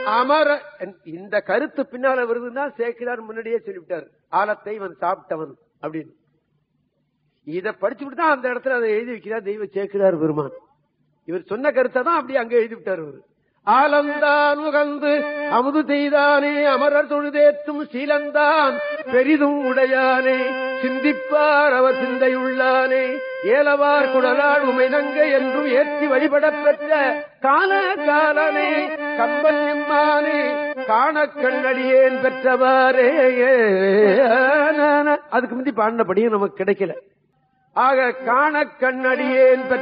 அமர இந்த கருத்து பின்னால வருதுன்னா சேக்கிரார் முன்னாடியே சொல்லிவிட்டார் ஆலத்தை இவன் சாப்பிட்டவன் அப்படின்னு இத படிச்சுட்டு தான் அந்த இடத்துல அதை எழுதி வைக்கிறார் தெய்வ சேக்கிரார் பெருமான் இவர் சொன்ன கருத்தை தான் அப்படியே அங்க எழுதி விட்டார் அவர் ஆலந்தான் உகந்து அமுது செய்தானே அமரர் தொழுதேற்றும் சீலந்தான் பெரிதும் உடையானே சிந்திப்பார் அவர் சிந்தையுள்ளானே ஏலவார் குடலால் உமைநங்க என்றும் ஏற்றி வழிபடப் பெற்ற கால காலனே கம்பன் எம்மானே காண கண்ணடியேன் பெற்றவாரே அதுக்கு முந்தி பாடினபடியும் நமக்கு கிடைக்கல ஆக காண கண்ணடியேன் பெற்ற